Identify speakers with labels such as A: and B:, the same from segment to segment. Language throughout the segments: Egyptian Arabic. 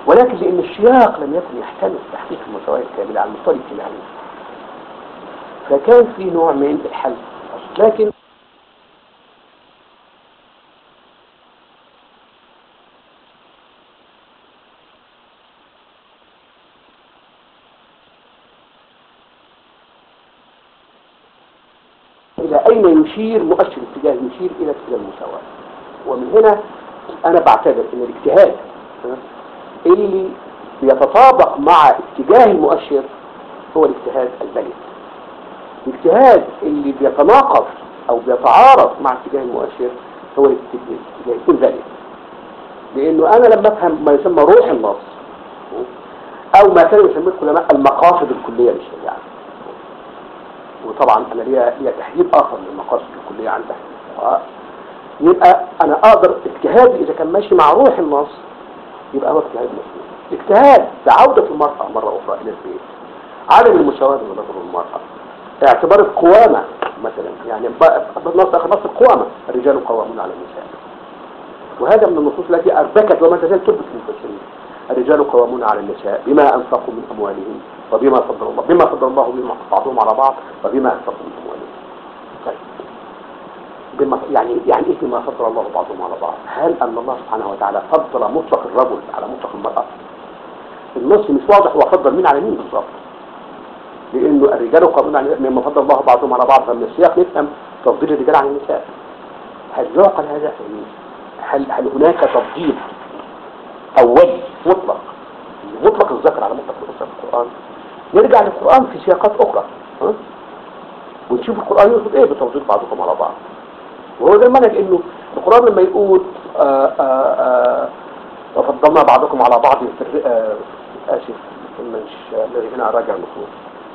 A: ولكن لأن السياق لم يكن يحتمل تحقيق المساواة الكاملة على المستوى الاجتماعي فكان في نوع من الحل لكن إلى أين يشير مؤشر اتجاه يشير إلى اتجاه المساواة ومن هنا أنا بعتبر أن الاجتهاد ها، اللي بيتطابق مع اتجاه المؤشر هو الاجتهاد البلد الاجتهاد اللي بيتناقض أو بيتعارض مع اتجاه المؤشر هو الاجتهاد البلد لأنه أنا لما أفهم ما يسمى روح النص أو ما كانوا يسميه العلماء المقاصد الكلية للشريعة وطبعا انا ليا ليا تحديد اخر للمقاصد الكليه عن تحديد الفقهاء يبقى انا اقدر اجتهادي اذا كان ماشي مع روح النص يبقى هو اجتهاد مسلم اجتهاد بعودة المرأة مرة أخرى إلى البيت عدم المساواة بين الرجل والمرأة اعتبار القوامة مثلا يعني النص آخر نص القوامة الرجال قوامون على النساء وهذا من النصوص التي أربكت وما تزال تربك المفسرين الرجال قوامون على النساء بما أنفقوا من أموالهم وبما فضل الله بما فضل الله بما بعضهم على بعض وبما أنفقوا من أموالهم طيب بما يعني يعني ايه بما فضل الله بعضهم على بعض هل ان الله سبحانه وتعالى فضل مطلق الرجل على مطلق المرأة النص مش واضح هو فضل مين على مين بالظبط لانه الرجال قوامون على النساء مما فضل الله بعضهم على بعض فمن السياق نفهم تفضيل الرجال على النساء هل يعقل هذا هل هل هناك تفضيل اولي مطلق مطلق الذكر على مطلق الانثى في القران نرجع للقران في سياقات اخرى ها؟ ونشوف القران يقصد ايه بتفضيل بعضكم على بعض وهو ده المنهج انه القران لما يقول آآ آآ وفضلنا بعضكم على بعض في الر- آه، اسف مش الذي هنا راجع المفروض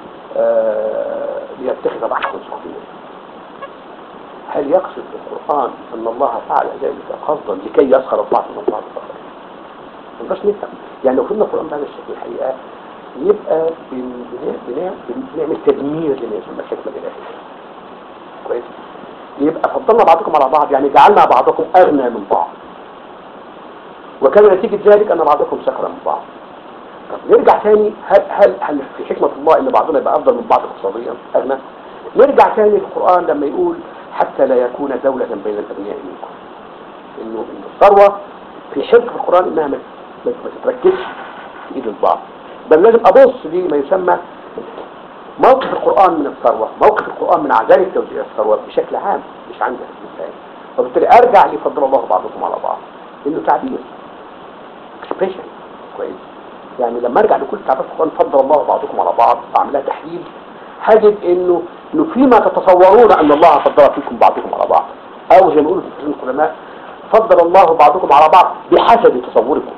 A: ليتخذ بعضكم سخريا هل يقصد القرآن أن الله فعل ذلك قصدا لكي يسخر البعض من بعض الآخر؟ ما نقدرش نفهم يعني لو فهمنا القرآن بهذا الشكل الحقيقة يبقى بن- بن- بن- بنعمل تدمير لما يسمى الحكمة الإلهية كويس يبقى فضلنا بعضكم على بعض يعني جعلنا بعضكم أغنى من بعض وكان نتيجة ذلك أن بعضكم سخر من بعض طب نرجع تاني هل هل هل في حكمة الله ان بعضنا يبقى افضل من بعض اقتصاديا اغنى نرجع تاني للقرآن لما يقول حتى لا يكون دولة بين الابناء منكم انه إن الثروة في حكم القرآن انها ما ما ما تتركزش في ايد البعض بل لازم ابص لما يسمى موقف القرآن من الثروة موقف القرآن من عدالة توزيع الثروة بشكل عام مش عندها مثال وبالتالي ارجع لفضل الله بعضكم على بعض انه تعبير اكسبريشن كويس يعني لما ارجع لكل تعبير القرآن فضل الله بعضكم على بعض واعملها تحليل هجد انه انه فيما تتصورون ان الله فضل فيكم بعضكم على بعض او زي ما يقولوا في العلماء فضل الله بعضكم على بعض بحسب تصوركم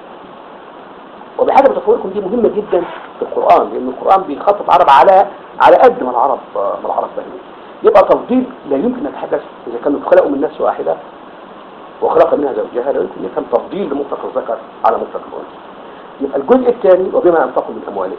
A: وبحسب تصوركم دي مهمة جدا في القرآن لان القرآن بيخطط العرب على على قد ما العرب ما العرب فاهمين يبقى تفضيل لا يمكن ان يتحدث اذا كانوا خلقوا من نفس واحدة وخلق منها زوجها لا يمكن يفهم تفضيل لمطلق الذكر على مطلق الانثى يبقى الجزء الثاني وبما انفقوا من اموالهم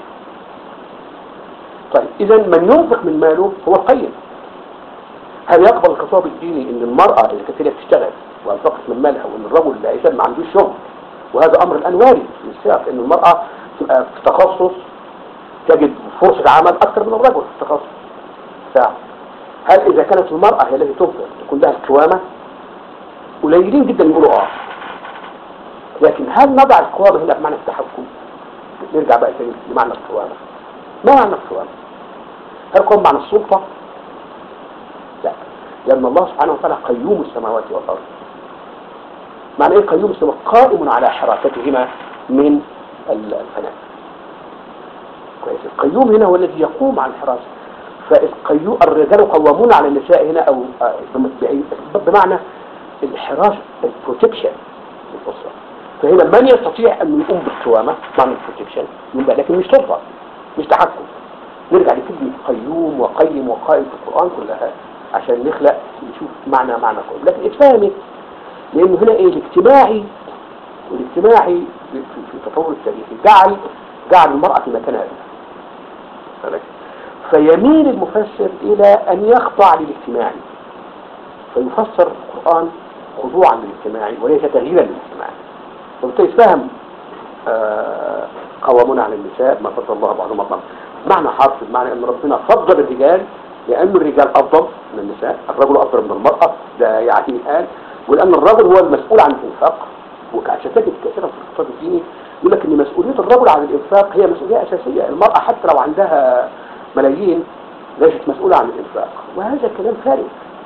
A: طيب اذا من ينفق من ماله هو القيم هل يقبل الخطاب الديني ان المرأة اذا كانت هي بتشتغل وانفقت من مالها وان الرجل لا يسمى ما عندوش شغل وهذا امر الان وارد في السياق ان المرأة تبقى في تخصص تجد فرصة عمل اكثر من الرجل في التخصص بتاعه هل اذا كانت المرأة هي التي تنفق تكون لها القوامة قليلين جدا يقولوا اه لكن هل نضع القوامة هنا بمعنى التحكم نرجع بقى تاني لمعنى القوامة ما معنى القوامة هل القوامة معنى السلطة لا لأن الله سبحانه وتعالى قيوم السماوات والأرض معنى ايه قيوم السماوات قائم على حركتهما من الفناء كويس القيوم هنا هو الذي يقوم على الحراسة فالقيوم الرجال قوامون على النساء هنا او آه، بم- بمعنى الحراسة البروتكشن للأسرة فهنا من يستطيع أن يقوم بالقوامة معنى البروتكشن يبقى لكن مش سلطة مش تحكم نرجع لكلمة قيوم وقيم وقائم في القرآن كلها عشان نخلق نشوف معنى معنى قائم لكن اتفهمت لأنه هنا ايه الاجتماعي والاجتماعي في في التطور التاريخي جعل جعل المرأة في مكانها بالك؟ فيميل المفسر إلى أن يخضع للاجتماعي فيفسر القرآن خضوعا للاجتماعي وليس تغييرا للاجتماعي وبالتالي فهم آه، قوامون على النساء ما فضل الله بعضهم على بعض معنى حرف بمعنى ان ربنا فضل الرجال لان الرجال افضل من النساء الرجل افضل من المرأة ده يعني الان ولان الرجل هو المسؤول عن الانفاق وعشان تجد كثيرا في الاقتصاد الديني يقول لك ان مسؤولية الرجل عن الانفاق هي مسؤولية اساسية المرأة حتى لو عندها ملايين ليست مسؤولة عن الانفاق وهذا كلام فارغ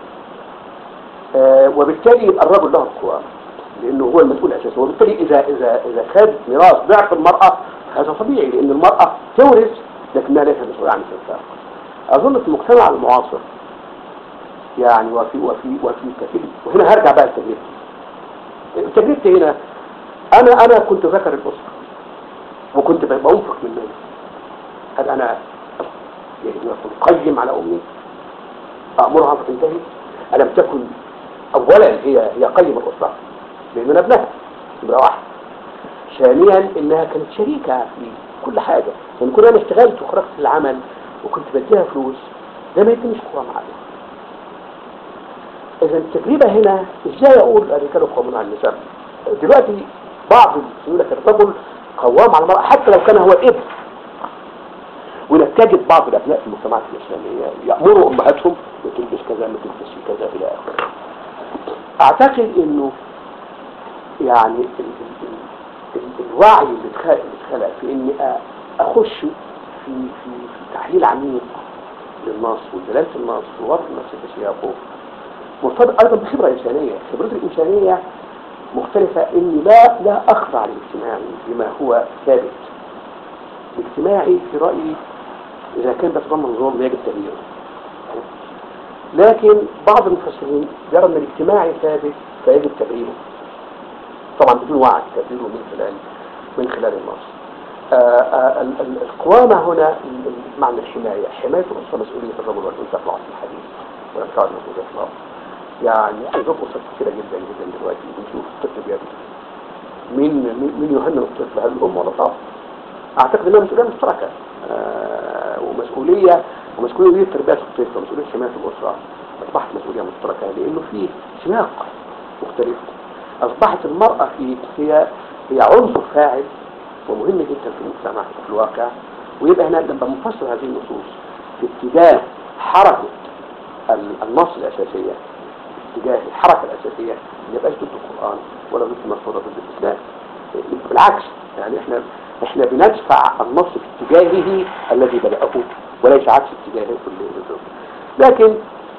A: آه، وبالتالي يبقى الرجل له القوام لانه هو المسؤول الاساسي وبالتالي اذا اذا اذا خد ميراث ضعف المراه هذا طبيعي لان المراه تورث لكنها ليست مسؤوله عن الانفاق اظن في المجتمع المعاصر يعني وفي وفي وفي كثير وهنا هرجع بقى لتجربتي تجربتي هنا انا انا كنت ذكر الاسره وكنت بنفق من مالي هل انا يعني اكون قيم على امي امرها فتنتهي الم تكن اولا هي هي قيم الاسره لان انا ابنها يبقى واحد ثانيا انها كانت شريكه في كل حاجه يعني كل انا اشتغلت وخرجت العمل وكنت بديها فلوس ده ما يتمش قوام عليها اذا التجربه هنا ازاي اقول الرجال قوامون على النساء دلوقتي بعض يقول لك الرجل قوام على المراه حتى لو كان هو ابن ولك تجد بعض الابناء في المجتمعات الاسلاميه يامروا امهاتهم وتلبس كذا ما تلبسي كذا الى اخره اعتقد انه يعني ال ال ال ال الوعي اللي اتخلق اللي اتخلق في اني أ- اخش في في في تحليل عميق للنص ودلاله النص ووضع النص في سياقه مرتبط ايضا بخبره انسانيه خبرتي الانسانيه مختلفه اني لا لا اخضع الاجتماعي بما هو ثابت الاجتماعي في رايي اذا كان بيتضمن ظلم يجب تغييره لكن بعض المفسرين يرى ان الاجتماعي ثابت فيجب تغييره طبعا بدون وعي تغييره من خلال من خلال النص آه، آه، ال- ال- القوامة هنا ال- ال- معنى الحماية حماية الأسرة مسؤولية الرجل والأنثى في العصر الحديث ولا بتاع المسؤولية في الأرض يعني عندهم أسر كثيرة جدا جدا دلوقتي بنشوف الطفل بيبكي مين مين مين يهنئ الطفل هل الأم ولا الأب أعتقد إنها مسؤولية مشتركة آه، ومسؤولية ومسؤولية تربية الطفل ومسؤولية حماية الأسرة أصبحت مسؤولية مشتركة لأنه في سياق مختلف أصبحت المرأة في هي هي عنصر فاعل ومهم جدا في المجتمع في الواقع ويبقى هنا لما نفسر هذه النصوص في اتجاه حركة ال- النص الأساسية اتجاه الحركة الأساسية ما يبقاش ضد القرآن ولا ضد المفروض ضد الإسلام بالعكس يعني احنا احنا بندفع النص في اتجاهه الذي بدأه وليس عكس اتجاهه اللي ضده لكن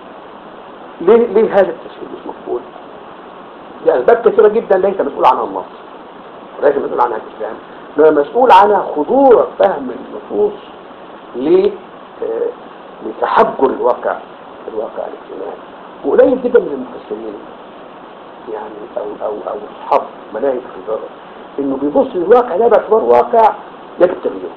A: ليه ليه هذا التسهيل مش مقبول؟ لأسباب كثيرة جدا ليس مسؤول عنها النص وليس مسؤول عنها الإسلام إنما مسؤول عنها خضوع فهم النصوص ل آه، لتحجر الواقع الواقع الاجتماعي وقليل جدا من المفسرين يعني او او او اصحاب مناهج في الجرة انه بيبص للواقع ده باعتبار واقع يجب تغييره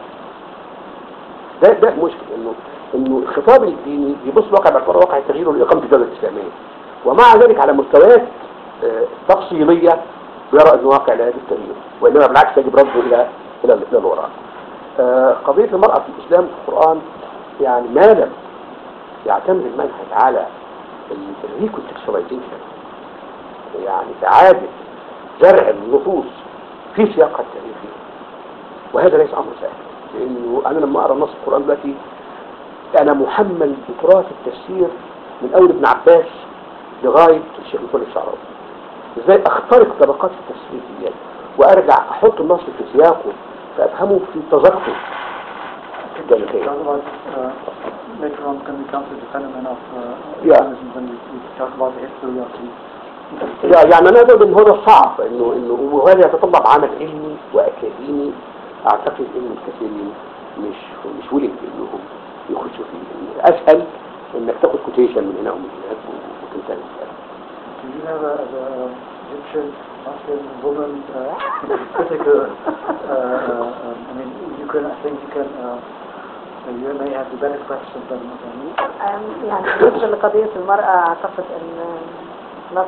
A: ده ده مشكل انه انه الخطاب الديني بيبص للواقع باعتبار واقع تغييره لاقامه الدوله الاسلاميه ومع ذلك على مستويات آه، تفصيليه يرى ان الواقع لا يجب تغييره وانما بالعكس يجب رده الى الى الى الوراء آه، قضيه المراه في الاسلام في القران يعني ما لم يعتمد المنهج على الريكونتكستواليزيشن يعني إعادة زرع النصوص في سياقها التاريخي وهذا ليس أمر سهل لأنه أنا لما أقرأ نص القرآن دلوقتي أنا محمل بتراث التفسير من أول ابن عباس لغاية الشيخ الفل الشعراوي إزاي أخترق طبقات التفسير ديت وأرجع أحط النص في سياقه فأفهمه في تذكره التاريخية
B: talk about, uh, later on when we come to the phenomenon of uh,
A: Yeah.
B: Islamism, when we, we talk about the history of the
A: لا يعني انا اقول ان هو ده صعب انه انه وهذا يتطلب عمل علمي واكاديمي اعتقد ان الكثيرين مش مش ولد انهم يخشوا فيه اسهل انك تاخد كوتيشن من هنا ومن هناك وتنتهي المسألة.
B: Do you have a, the Egyptian Muslim woman uh, critical? Uh, uh, um, I mean, you can. I think you can. Uh, you may have the better questions than, than me.
C: أم- يعني بالنسبة لقضية المرأة أعتقد أن نص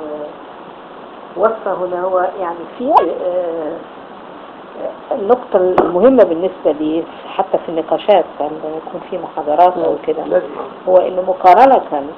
C: وصفه هنا هو يعني في آه، آه، النقطة المهمة بالنسبة لي حتى في النقاشات لما يكون في محاضرات أو كده
A: لازم
C: هو أنه مقارنة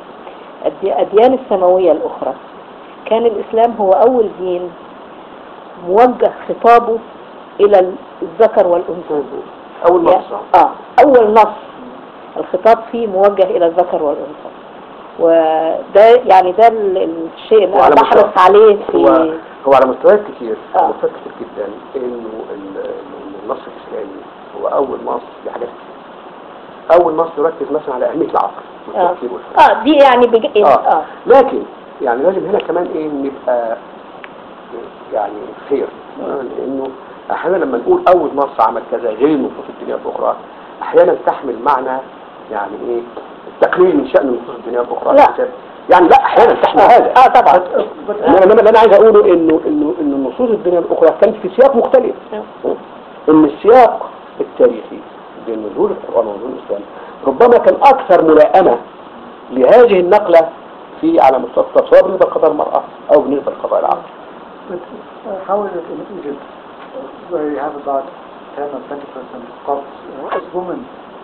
C: بالأديان السماوية الأخرى كان الإسلام هو أول دين موجه خطابه الى الذكر والانثى
A: اول
C: يا-
A: مرة
C: اه اول نص الخطاب فيه موجه الى الذكر والانثى وده يعني ده ال- الشيء اللي
A: وعلى
C: انا بحرص
A: مستوى-
C: عليه
A: هو
C: في
A: هو على مستويات كتير
C: آه.
A: على مستويات كتير جدا انه ال- إن النص الاسلامي هو اول نص في حاجات كتير اول نص يركز مثلا على اهميه العقل
C: اه
A: والتفكير والفهم
C: اه دي يعني بج...
A: اه
C: اه
A: لكن يعني لازم هنا كمان ايه نبقى يعني خير لانه احيانا لما نقول اول نص عمل كذا غير النصوص الدنيا الاخرى احيانا تحمل معنى يعني ايه التقليل من شان النصوص الدنيا الاخرى
C: لا.
A: يعني لا احيانا تحمل هذا
C: اه طبعا
A: انما انما اللي انا عايز اقوله انه انه ان النصوص الدنيا الاخرى كانت في سياق مختلف ان السياق التاريخي بين نزول القران ونزول الاسلام ربما كان اكثر ملائمه لهذه النقله في على مستوى التصور سواء بالنسبه لقضايا المراه او بالنسبه لقضايا العقل
B: But uh, how is it in Egypt, where you have about 10 or 20 percent Copts, uh, as women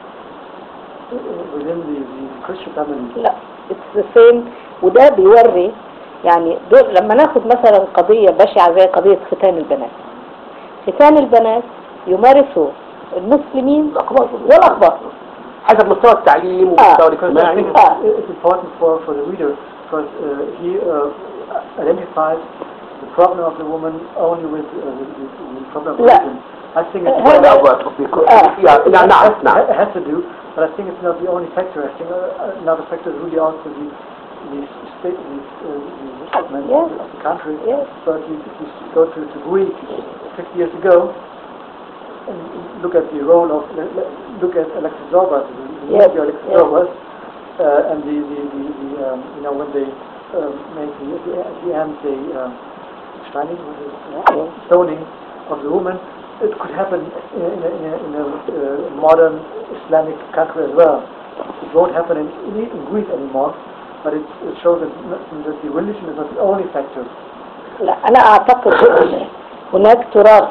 B: uh, within the, the Christian family?
C: لا it's the same وده بيوري يعني دول لما ناخد مثلا قضية بشعة زي قضية ختان البنات ختان البنات يمارسه المسلمين
A: الاقباط
C: والأقباط
A: حسب مستوى التعليم
B: Because
A: ومستوى
B: I
A: الاجتماعي
B: think it's, it's important for, for the reader because uh, he uh, identifies the problem of the woman only with uh, the, the, the problem of
C: لا.
B: religion. I think it's
C: هذا-
A: آه. يعني نعم نعم
B: It
A: نعم
B: has to do, but I think it's not the only factor. I think uh, another factor is really also the the state, the, uh, the development
C: Yes.
B: of, the, of the country.
C: Yes.
B: But if you, if you go to, to Greek 50 years ago and look at the role of le- le- look at Alexis Zorbas, the, the
C: Yes.
B: movie Alexis
C: Yes.
B: Zorbas, uh, and the the, the, the um, you know when they um, make the at the, at the end the um, Steining, what is it? stoning of the woman, it could happen in, in a, in a, in a uh, modern Islamic country as well. It won't happen in, in, in Greece anymore, but it, it shows that, n- that the religion is not the only factor.
C: لا أنا أعتقد أن هناك تراث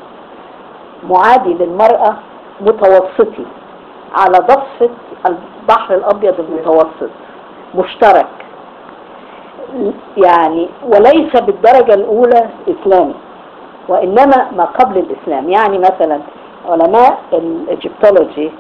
C: معادي للمرأة متوسطي على ضفة البحر الأبيض المتوسط مشترك يعني وليس بالدرجة الأولى إسلامي وإنما ما قبل الإسلام يعني مثلا علماء الإيجيبتولوجي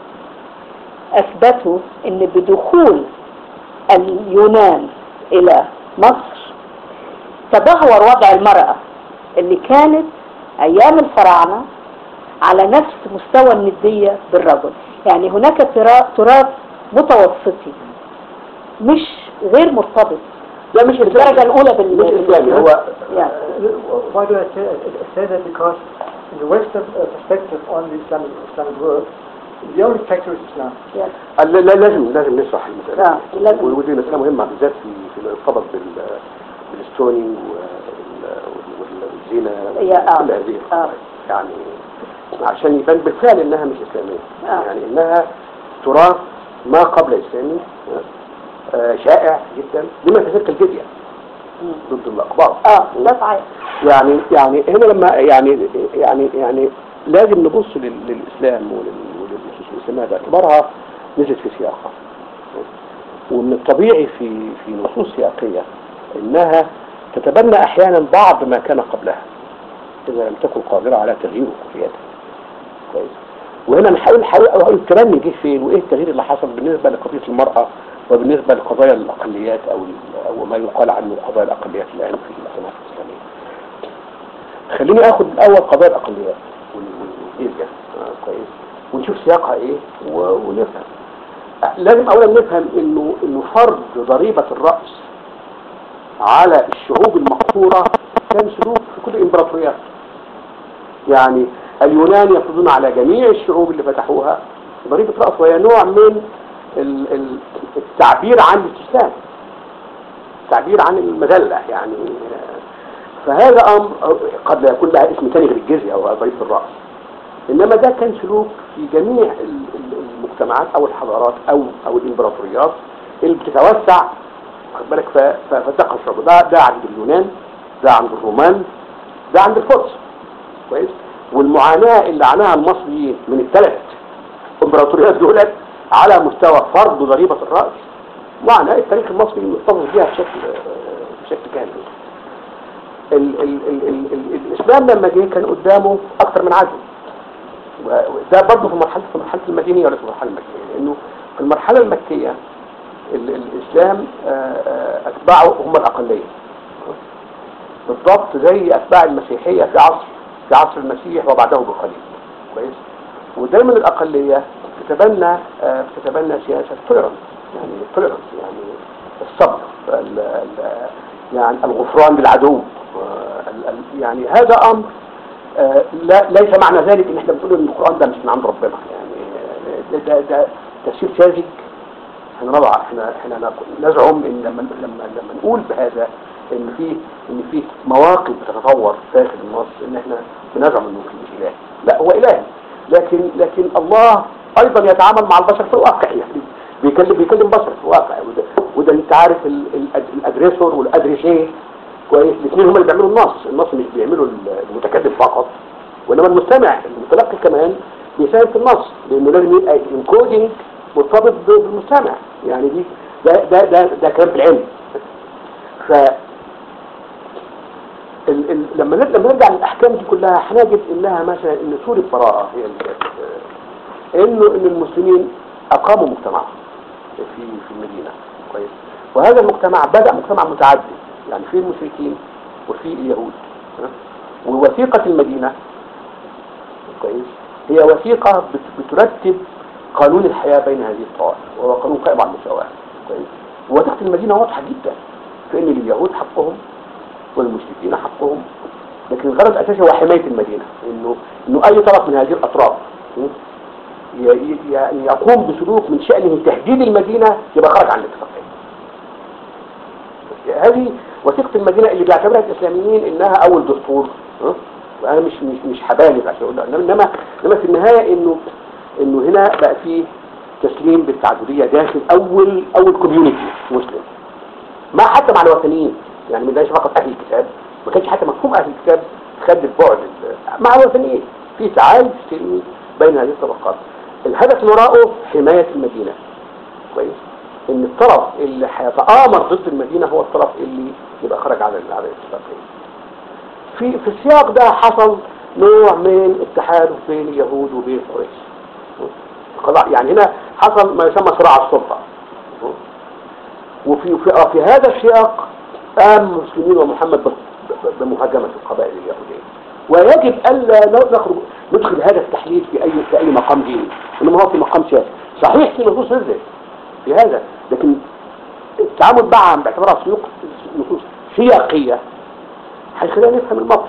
C: أثبتوا أن بدخول اليونان إلى مصر تدهور وضع المرأة اللي كانت أيام الفراعنة على نفس مستوى الندية بالرجل يعني هناك ترا- تراث متوسطي مش غير مرتبط
A: لا مش
C: بالدرجة الأولى بال
A: مش اسلامي هو
C: يعني
B: Why do I say, I say that? Because in the Western uh, perspective on the Islamic, Islamic world, the only factor is Islam.
C: يعني
A: لا لا لازم لازم نشرح المسألة
C: آه، لازم.
A: ودي مسألة مهمة بالذات في في الارتباط بال بالستونينج والزينة
C: يا- آه.
A: كل هذه
C: آه.
A: القضايا يعني عشان يبان بالفعل انها مش اسلامية
C: آه.
A: يعني انها تراث ما قبل اسلامي آه، شائع جدا بما في تلك الجزية ضد الاقباط
C: اه ده صحيح
A: يعني يعني هنا لما يعني يعني يعني لازم نبص لل- للاسلام ولل- وللنصوص الاسلاميه باعتبارها نزلت في سياقها ومن الطبيعي في في نصوص سياقيه انها تتبنى احيانا بعض ما كان قبلها اذا لم تكن قادره على تغيير كلياتها كويس وهنا نحاول نحاول أقول التبني جه فين وايه التغيير اللي حصل بالنسبه لقضيه المراه وبالنسبه لقضايا الاقليات او ال- او ما يقال عنه قضايا الاقليات الان في المجتمعات الاسلاميه. خليني اخد الاول قضايا الاقليات وال- وال- وايه ده آه، كويس ونشوف سياقها ايه و- ونفهم. آه، لازم اولا نفهم انه انه فرض ضريبه الراس على الشعوب المقصوره كان سلوك في كل الامبراطوريات. يعني اليونان يفرضون على جميع الشعوب اللي فتحوها ضريبة رأس وهي نوع من ال- ال- التعبير عن الاستسلام التعبير عن المذلة يعني آه، فهذا أمر قد لا يكون لها اسم ثاني غير الجزية أو ضريبة الرأس إنما ده كان سلوك في جميع ال- ال- المجتمعات أو الحضارات أو أو الإمبراطوريات اللي بتتوسع واخد بالك ف- ف- فتقى الشعوب ده ده عند اليونان ده عند الرومان ده عند الفرس كويس والمعاناة اللي عاناها المصريين من الثلاث امبراطوريات دولت على مستوى فرض ضريبة الرأس معاناة التاريخ المصري محتفظ بها بشكل بشكل كامل ال ال ال ال ال الاسلام لما جه كان قدامه اكثر من عدو وده برضه في مرحله في مرحله المدينيه ولا في المرحله المكيه لانه في المرحله المكيه ال الاسلام آه، آه، اتباعه هم الاقليه بالضبط زي اتباع المسيحيه في عصر في عصر المسيح وبعده بقليل كويس ودايما الاقليه تتبنى آه، تتبنى سياسه توليرانس يعني توليرانس يعني الصبر ال- ال- يعني الغفران للعدو آه، ال- ال- يعني هذا امر آه، لا ليس معنى ذلك ان احنا بنقول ان القران ده مش من عند ربنا يعني آه، ده ده, ده تفسير ساذج احنا نضع احنا احنا نق- نزعم ان لما لما لما نقول بهذا ان في ان في مواقف بتتطور داخل النص ان احنا بنزعم انه في اله لا هو اله لكن لكن الله ايضا يتعامل مع البشر في الواقع يعني بيكلم بيكلم بشر في الواقع وده, وده انت عارف ال- ال- الادريسور والادريسيه كويس الاثنين هم اللي بيعملوا النص النص مش بيعملوا المتكلم فقط وانما المستمع المتلقي كمان بيساهم في النص لانه لازم يبقى انكودنج مرتبط ب- بالمستمع يعني دي ده ده ده, ده كلام في العلم ف ال ال لما نرجع لما نرجع للاحكام دي كلها هنجد انها مثلا ان سوره براءه هي ال- انه ان المسلمين اقاموا مجتمع في في المدينه كويس وهذا المجتمع بدا مجتمع متعدد يعني في المشركين وفي اليهود ها؟ ووثيقه المدينه كويس هي وثيقه بت- بترتب قانون الحياه بين هذه الطوائف وهو قانون قائم على المساواه كويس ووثيقه المدينه واضحه جدا في ان لليهود حقهم والمشركين حقهم لكن الغرض الاساسي هو حمايه المدينه انه انه اي طرف من هذه الاطراف م? ي- ي- يعني يقوم بسلوك من شأنه تهديد المدينة يبقى خرج عن الاتفاقية هذه وثيقة المدينة اللي بيعتبرها الإسلاميين إنها أول دستور ها؟ وأنا مش مش مش هبالغ عشان أقول ده. إنما إنما في النهاية إنه إنه هنا بقى فيه تسليم بالتعددية داخل أول أول كوميونيتي مسلم ما حتى مع الوثنيين يعني ما كانش فقط أهل الكتاب ما كانش حتى مفهوم أهل الكتاب خد البعد ال- مع الوثنيين في تعايش سلمي بين هذه الطبقات الهدف من وراءه حماية المدينة كويس ان الطرف اللي هيتآمر ضد المدينة هو الطرف اللي يبقى خرج على على الاتفاقية في في السياق ده حصل نوع من التحالف بين اليهود وبين قريش قضاء- يعني هنا حصل ما يسمى صراع السلطة وفي في, آه في هذا السياق قام المسلمين ومحمد ب- ب- بمهاجمة القبائل اليهودية ويجب ألا ن- نخرج ندخل هذا التحليل في أي في أي مقام ديني إنما هو في مقام سياسي صحيح في نصوص نزلت في هذا لكن التعامل معها باعتبارها سيوق نصوص سياقية هيخلينا نفهم الموقف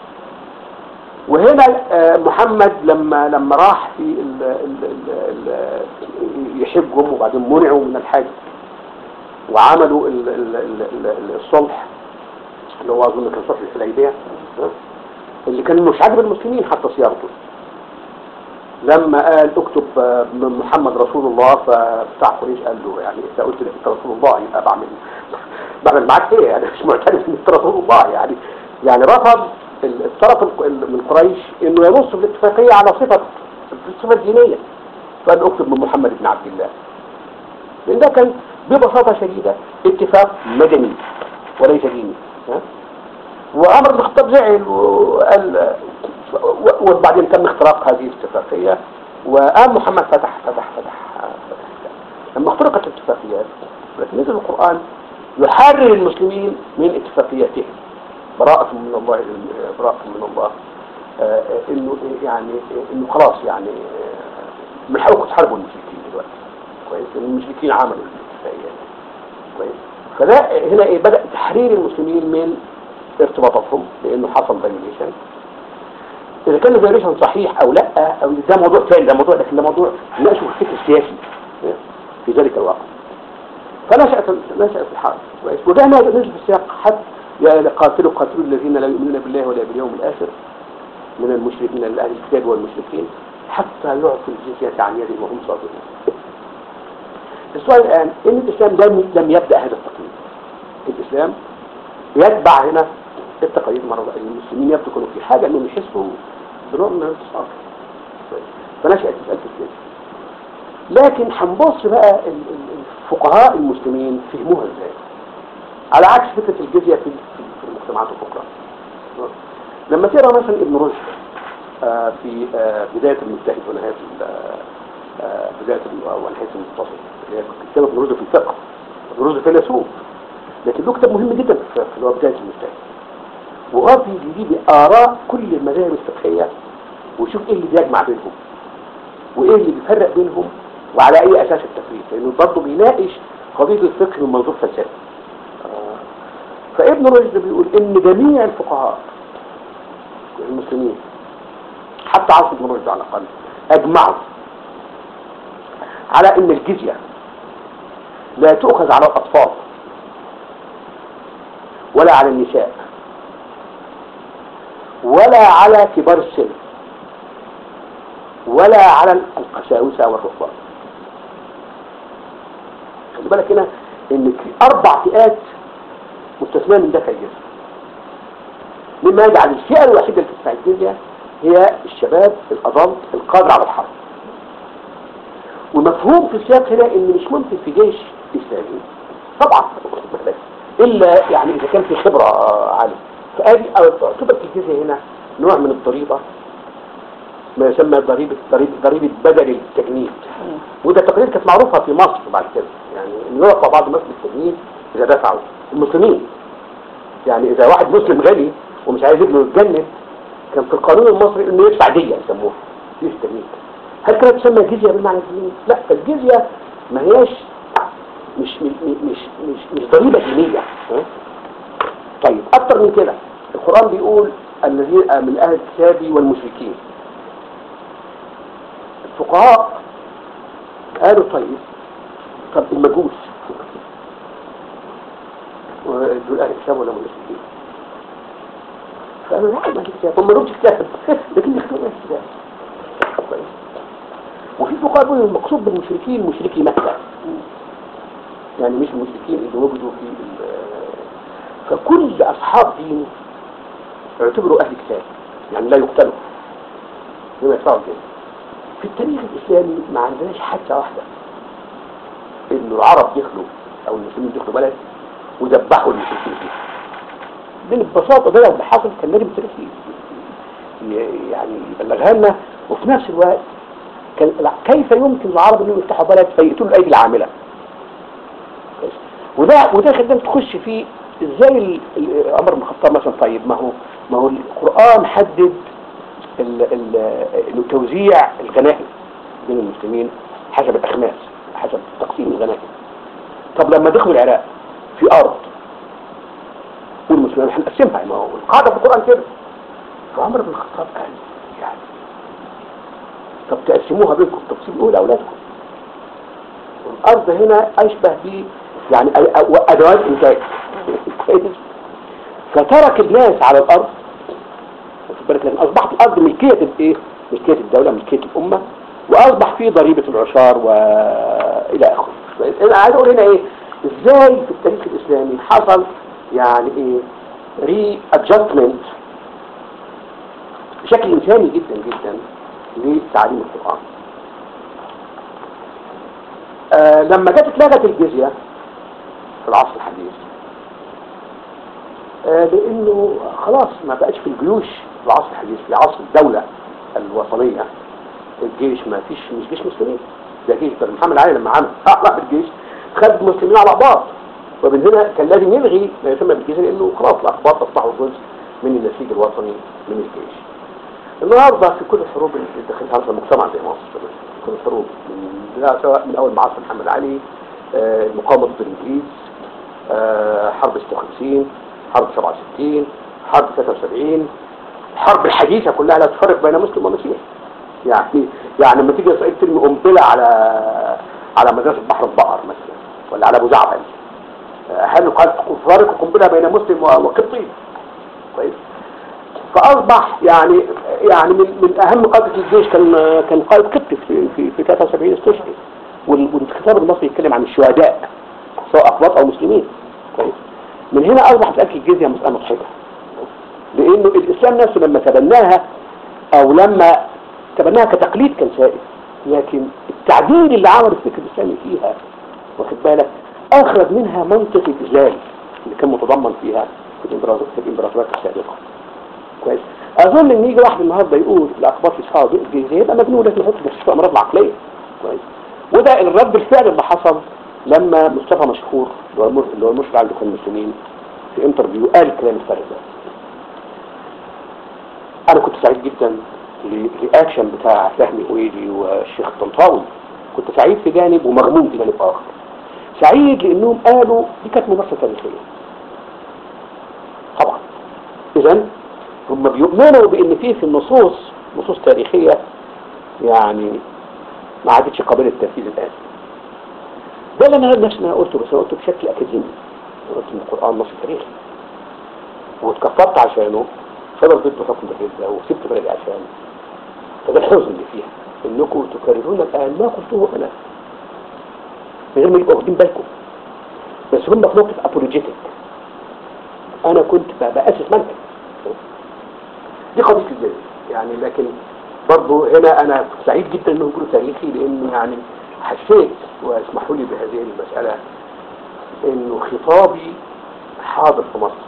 A: وهنا آه، محمد لما لما راح في ال ال ال ال يحجهم وبعدين منعوا من الحج وعملوا ال ال ال ال الصلح اللي هو اظن كان صلح الحديبيه ها؟ اللي كان مش عاجب المسلمين حتى صياغته لما قال اكتب آه، من محمد رسول الله فبتاع قريش قال له يعني انت قلت لي انت رسول الله يبقى بعمل بعمل معاك ايه يعني مش معترف ان انت رسول الله يعني يعني رفض ال- الطرف الق- ال- من قريش انه ينص في الاتفاقيه على صفه الصفه الدينيه فقال اكتب من محمد بن عبد الله لان ده كان ببساطه شديده اتفاق مدني وليس ديني ها؟ وعمر بن الخطاب زعل وقال و- وبعدين تم اختراق هذه الاتفاقية وقام محمد فتح فتح فتح فتح لما اخترقت الاتفاقيات نزل القرآن يحرر المسلمين من اتفاقياتهم براءة من الله براءة من الله آه، آه، انه يعني انه خلاص يعني آه، من حقكم تحاربوا المشركين دلوقتي كويس لأن المشركين عملوا الاتفاقيات كويس فده هنا ايه بدأ تحرير المسلمين من ارتباطاتهم لانه حصل فايوليشن اذا كان الفايوليشن صحيح او لا او ده موضوع ثاني ده موضوع لكن ده موضوع ناقشه في الفكر السياسي في ذلك الوقت فنشأت نشأت الحرب كويس وده نزل في السياق حتى يا قاتلوا قاتلوا الذين لا يؤمنون بالله ولا باليوم الاخر من المشركين من اهل الكتاب والمشركين حتى يعطوا الجزية عن يد وهم صادقون السؤال الآن إن الإسلام لم لم يبدأ هذا التقليد الإسلام يتبع هنا التقاليد مرة بقى. المسلمين يبدو كانوا في حاجة أنهم يحسوا بنوع من الانتصار فنشأت مسألة السياسة لكن هنبص بقى ال- ال- الفقهاء المسلمين فهموها ازاي على عكس فكرة الجزية في في- في المجتمعات الأخرى لما تقرا مثلا ابن رشد آه، في آه، بداية المجتهد ونهاية ال- آه، بداية ال- ونهاية المتصل اللي هي كتاب ابن رشد في الفقه ابن رشد فيلسوف لكن له كتاب مهم جدا في في اللي هو بداية المجتهد وهو بيجيب آراء كل المذاهب الفقهية ويشوف ايه اللي بيجمع بينهم وايه اللي بيفرق بينهم وعلى اي اساس التفريق لانه برضه بيناقش قضية الفقه من منظور فلسفي آه، فابن رشد بيقول ان جميع الفقهاء المسلمين حتى عاصم بن رشد على الاقل اجمعوا على ان الجزية لا تؤخذ على الاطفال ولا على النساء ولا على كبار السن ولا على القساوسة والرهبان خلي بالك هنا ان في اربع فئات مستثنى من دفع الجزية مما يجعل الفئة الوحيدة اللي تدفع الجزية هي الشباب الأضل القادر على الحرب ومفهوم في السياق هنا ان مش ممكن في جيش اسلامي طبعا الا يعني اذا كان في خبرة عالية فادي تعتبر الجزية هنا نوع من الضريبة ما يسمى ضريبة ضريبة, ضريبة بدل التجنيد وده تقرير كانت معروفة في مصر بعد كده يعني ان يعطى بعض الناس بالتجنيد اذا دفعوا المسلمين يعني اذا واحد مسلم غني ومش عايز ابنه يتجنن كان في القانون المصري انه يدفع دية يسموها فلوس تجنيد هل كانت تسمى جزية بالمعنى الديني؟ لا الجزية ما هياش مش مش مش مش, مش ضريبة دينية ها؟ طيب اكتر من كده القرآن بيقول الذين من اهل الكتاب والمشركين الفقهاء قالوا طيب طب المجوس دول اهل الكتاب ولا مشركين فقالوا لا ما كتاب هم مالهمش كتاب لكن يختاروا الكتاب كويس وفي فقهاء بيقولوا المقصود بالمشركين مشركي مكة يعني مش المشركين اللي وجدوا في ال- فكل أصحاب دين يعتبروا أهل كتاب يعني لا يقتلوا لما يدفعوا الجزية في التاريخ الإسلامي ما عندناش حادثة واحدة إنه العرب دخلوا أو المسلمين دخلوا بلد ودبحوا المشركين فيها من البساطة ده لو حصل كان لازم التاريخ ي- يعني يبلغها لنا وفي نفس الوقت كان لا، كيف يمكن العرب انهم يفتحوا بلد فيقتلوا الايدي العامله كويس. وده وده خلينا تخش فيه ازاي ال- ال- عمر بن الخطاب مثلا طيب ما هو ما هو القران حدد ال ال انه توزيع الغنائم بين المسلمين حسب الاخماس حسب تقسيم الغنائم طب لما دخلوا العراق في ارض والمسلمين هنقسمها ما هو القاعده في القران كده فعمر بن الخطاب قال يعني طب تقسموها بينكم طب سيبوا لاولادكم الارض هنا اشبه ب يعني أ- أ- ادوات انتاج كويس فترك الناس على الارض واخد بالك لان اصبحت الارض ملكيه الايه ملكيه الدوله ملكيه الامه واصبح في ضريبه العشار والى اخره كويس؟ انا عايز اقول هنا ايه ازاي في التاريخ الاسلامي حصل يعني ايه ري ادجستمنت بشكل انساني جدا جدا لتعليم القرآن آه لما جت اتلغت الجزية في العصر الحديث آه لانه خلاص ما بقاش في الجيوش في العصر الحديث في عصر الدولة الوطنية الجيش ما فيش مش جيش مسلمين ده جيش ده محمد علي لما عمل احرق الجيش خد المسلمين على بعض ومن هنا كان لازم يلغي ما يسمى بالجزية لانه خلاص الاخبار اصبحوا جزء من النسيج الوطني من الجيش النهارده في كل الحروب اللي دخلتها مثلا مجتمع زي مصر مثلا كل الحروب من لا، سواء من اول ما عصر محمد علي آه، المقاومه ضد الانجليز آه، حرب 56 حرب 67 حرب 73 الحرب الحديثه كلها لا تفرق بين مسلم ومسيحي يعني يعني لما تيجي اسرائيل ترمي قنبله على على مدرسه بحر البقر مثلا ولا على ابو زعبل آه، هل قد تفرق قنبله بين مسلم وقبطي كويس فاصبح يعني يعني من, من اهم قاده الجيش كان كان قائد قبطي في في, في 73 استشهد وال- والكتاب المصري يتكلم عن الشهداء سواء اقباط او مسلمين كويس من هنا اصبحت اكل الجزيه مساله مضحكه لانه الاسلام نفسه لما تبناها او لما تبناها كتقليد كان سائد لكن التعديل اللي عمل الفكر الاسلامي فيها واخد بالك اخرج منها منطق الاذلال اللي كان متضمن فيها في الإمبراطور- في الامبراطوريات السابقه كويس اظن ان يجي واحد النهارده يقول الاقباطي صادق دي دي يبقى مجنون لازم يحط نفسه في امراض العقليه كويس وده الرد الفعل اللي حصل لما مصطفى مشهور اللي هو المر- اللي هو المشرف على الاخوان المسلمين في انترفيو قال الكلام الفارغ ده انا كنت سعيد جدا للرياكشن بتاع فهمي هويدي والشيخ الطنطاوي كنت سعيد في جانب ومغموم في جانب اخر سعيد لانهم قالوا دي كانت منصه تاريخيه طبعا اذا هم بيؤمنوا بان في في النصوص نصوص تاريخيه يعني ما عادتش قابله للتنفيذ الان ده اللي انا نفسي انا قلته بس انا قلته بشكل اكاديمي قلت ان القران نص تاريخي واتكفرت عشانه صدر ضده حكم بالرده وسبت بلدي عشانه فده الحزن اللي فيها انكم تكررون الان ما قلته انا من غير ما يبقوا واخدين بالكم بس هم في موقف ابولوجيتك انا كنت ب- باسس منهج دي قضيه الجزء يعني لكن برضه هنا انا سعيد جدا انه يقولوا تاريخي لانه يعني حسيت واسمحوا لي بهذه المساله انه خطابي حاضر في مصر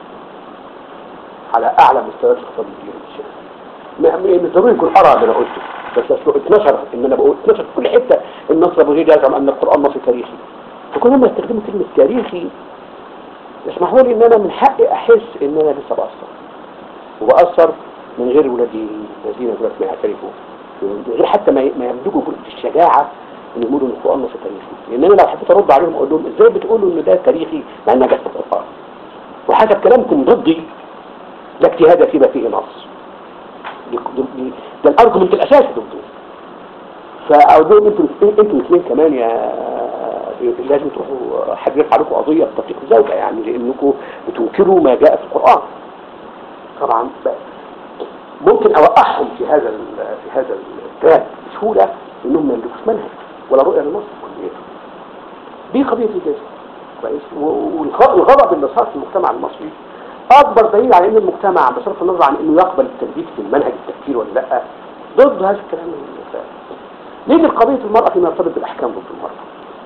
A: على اعلى مستويات الخطاب الديني الشيخ ما ما- ضروري يكون ارى اللي انا قلته بس اصله اتنشر ان انا بقول اتنشر في كل حته النصر ابو زيد يزعم ان القران نص تاريخي فكون هم يستخدموا كلمه تاريخي يسمحوا لي ان انا من حقي احس ان انا لسه بأثر وبأثر من غير ولادي الذين دلوقتي ما يعترفوا من غير حتى ما ما يملكوا الشجاعه ان يقولوا ان القران نص تاريخي لان انا لو حبيت ارد عليهم اقول لهم ازاي بتقولوا ان ده تاريخي مع انها جت في القران وحسب كلامكم ضدي لا اجتهاد فيما فيه نص دي- دي- دي- ده الارجمنت الاساسي ضده فاقول لهم انتوا انتوا الاثنين كمان يا لازم تروحوا حد يرفع لكم قضيه بتطبيق الزوجه يعني لانكم بتنكروا ما جاء في القران طبعا ب- ممكن اوقعهم في هذا ال- في هذا التراك بسهوله انهم ما يملكوش منهج ولا رؤيه للنص كليته دي قضيه الجزء كويس و- والغ- والغضب اللي صار في المجتمع المصري اكبر دليل على ان المجتمع بصرف النظر عن انه يقبل التثبيت في المنهج التفكير ولا لا ضد هذا الكلام اللي ليه قضيه المراه فيما يرتبط بالاحكام ضد المراه